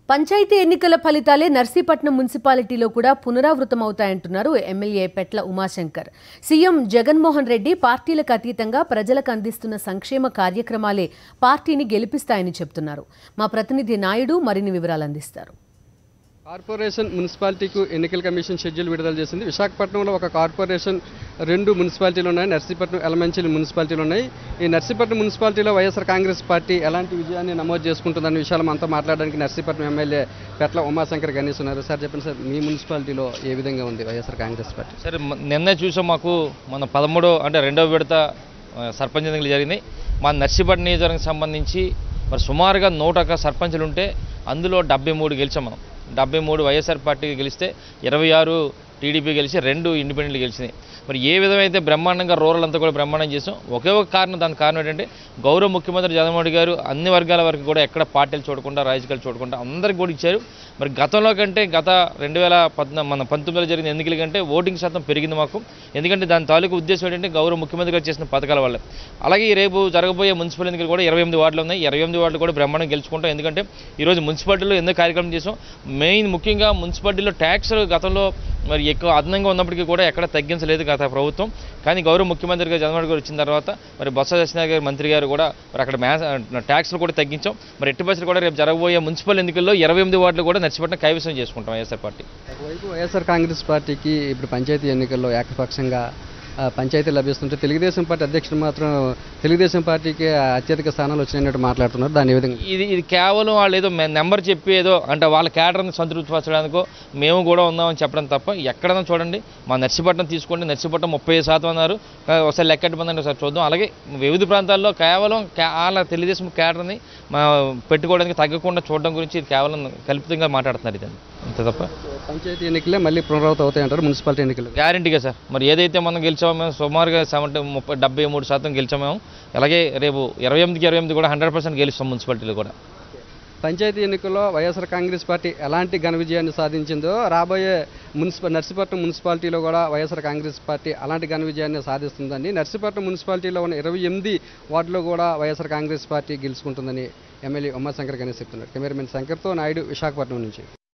పంచాయతీ ఎన్నికల ఫలితాలే నర్సీపట్నం మున్సిపాలిటీలో కూడా పునరావృతమవుతాయంటున్నారు ఎమ్మెల్యే పెట్ల ఉమాశంకర్ సీఎం జగన్మోహన్ రెడ్డి పార్టీలకు అతీతంగా ప్రజలకు అందిస్తున్న సంక్షేమ కార్యక్రమాలే పార్టీని గెలిపిస్తాయని చెప్తున్నారు మా ప్రతినిధి నాయుడు మరిన్ని వివరాలు అందిస్తారు కార్పొరేషన్ మున్సిపాలిటీకు ఎన్నికల కమిషన్ షెడ్యూల్ విడుదల చేసింది విశాఖపట్నంలో ఒక కార్పొరేషన్ రెండు మున్సిపాలిటీలు ఉన్నాయి నర్సీపట్నం ఎలమంచిలి మున్సిపాలిటీలు ఉన్నాయి ఈ నర్సీపట్నం మున్సిపాలిటీలో వైఎస్ఆర్ కాంగ్రెస్ పార్టీ ఎలాంటి విజయాన్ని నమోదు చేసుకుంటుందన్న విషయాలు మనతో మాట్లాడడానికి నర్సీపట్నం ఎమ్మెల్యే పెట్ల ఉమాశంకర్ గణేష్ ఉన్నారు సార్ చెప్పండి సార్ మీ మున్సిపాలిటీలో ఏ విధంగా ఉంది వైఎస్ఆర్ కాంగ్రెస్ పార్టీ సరే మ- నిన్నే చూసాం మాకు మన పదమూడో అంటే రెండవ విడత ఆ, సర్పంచ్ ఎన్నికలు జరిగినాయి మా నర్సిపట్నం నియోజకవర్గం సంబంధించి మరి సుమారుగా నూట ఒక్క సర్పంచులు ఉంటే అందులో డెబ్బై మూడు గెలిచాం మనం డెబ్బై మూడు వైఎస్ఆర్ పార్టీకి గెలిస్తే ఇరవై ఆరు టీడీపీ గెలిచి రెండు ఇండిపెండెంట్లు గెలిచినాయి మరి ఏ విధమైతే బ్రహ్మాండంగా రూరల్ అంతా కూడా బ్రహ్మాండం చేసాం ఒకే ఒక కారణం దానికి కారణం ఏంటంటే గౌరవ ముఖ్యమంత్రి జగన్మోహన్ రెడ్డి గారు అన్ని వర్గాల వరకు కూడా ఎక్కడ పార్టీలు చూడకుండా రాజకీయాలు చూడకుండా అందరికి కూడా ఇచ్చారు మరి గతంలో కంటే గత రెండు వేల పద్నా మన పంతొమ్మిదిలో జరిగిన ఎన్నికల కంటే ఓటింగ్ శాతం పెరిగింది మాకు ఎందుకంటే దాని తాలూకు ఉద్దేశం ఏంటంటే గౌరవ ముఖ్యమంత్రి గారు చేసిన పథకాల వల్ల అలాగే ఈ రేపు జరగబోయే మున్సిపల్ ఎన్నికలు కూడా ఇరవై ఎనిమిది వార్డులు ఉన్నాయి ఇరవై ఎనిమిది వార్డులు కూడా బ్రహ్మాండం గెలుచుకుంటాం ఎందుకంటే ఈరోజు మున్సిపాలిటీలో ఎన్నో కార్యక్రమం చేసాం మెయిన్ ముఖ్యంగా మున్సిపాలిటీలో ట్యాక్స్ గతంలో మరి ఎక్కువ అదనంగా ఉన్నప్పటికీ కూడా ఎక్కడ తగ్గించలేదు గత ప్రభుత్వం కానీ గౌరవ ముఖ్యమంత్రి గారు జగన్మోహన్ రెడ్డి గారు వచ్చిన తర్వాత మరి బొత్స సత్యనారాయణ గారు మంత్రి గారు కూడా మరి అక్కడ మ్యా ట్యాక్స్లు కూడా తగ్గించాం మరి ఎట్టి బస్సులు కూడా రేపు జరగబోయే మున్సిపల్ ఎన్నికల్లో ఇరవై ఎనిమిది వార్డులు కూడా నర్సిపట్నం కైవసం చేసుకుంటాం వైఎస్ఆర్ పార్టీ ఒకవైపు వైఎస్ఆర్ కాంగ్రెస్ పార్టీకి ఇప్పుడు పంచాయతీ ఎన్నికల్లో ఏకపక్షంగా ఆ, పంచాయతీ లభిస్తుంటే తెలుగుదేశం పార్టీ అధ్యక్షుడు మాత్రం తెలుగుదేశం పార్టీకి అత్యధిక స్థానాలు వచ్చినట్టు మాట్లాడుతున్నారు దాని ఏ విధంగా ఇది ఇది కేవలం వాళ్ళు ఏదో నెంబర్ చెప్పి ఏదో అంటే వాళ్ళ క్యాడర్ని సంతృప్తిపరచడానికో మేము కూడా ఉన్నామని చెప్పడం తప్ప ఎక్కడైనా చూడండి మా నర్సీపట్నం తీసుకోండి నర్సీపట్నం ముప్పై శాతం అన్నారు కా- ఒకసారి లెక్కెట్టమందండి ఒకసారి చూద్దాం అలాగే వివిధ ప్రాంతాల్లో కేవలం కా- వాళ్ళ తెలుగుదేశం క్యాడర్ని మా పెట్టుకోవడానికి తగ్గకుండా చూడడం గురించి ఇది కేవలం కల్పితంగా మాట్లాడుతున్నారు ఇదండి అంతే తప్ప పంచాయతీ ఎన్నికలే మళ్ళీ పునరావృతం అవుతాయంటారు మున్సిపాలిటీ ఎన్నికలు గ్యారంటీగా సార్ మరి ఏదైతే మనం గెలిచామో మేము సుమారుగా సెవెంటీ ముప్పై డెబ్బై మూడు శాతం గెలిచాము మేము అలాగే రేపు ఇరవై ఎనిమిదికి ఇరవై ఎనిమిది కూడా హండ్రెడ్ పర్సెంట్ గెలుస్తాం మున్సిపాలిటీలో కూడా పంచాయతీ ఎన్నికల్లో వైఎస్ఆర్ కాంగ్రెస్ పార్టీ ఎలాంటి ఘన విజయాన్ని సాధించిందో రాబోయే మున్సిపల్ నర్సీపట్నం మున్సిపాలిటీలో కూడా వైఎస్ఆర్ కాంగ్రెస్ పార్టీ అలాంటి ఘన విజయాన్ని సాధిస్తుందని నర్సీపట్నం మున్సిపాలిటీలో ఉన్న ఇరవై ఎనిమిది వార్డులో కూడా వైఎస్ఆర్ కాంగ్రెస్ పార్టీ గెలుచుకుంటుందని ఎమ్మెల్యే ఉమాశంకర్ గణేష్ చెప్తున్నారు కెమెరామెన్ శంకర్తో నాయుడు విశాఖపట్నం నుంచి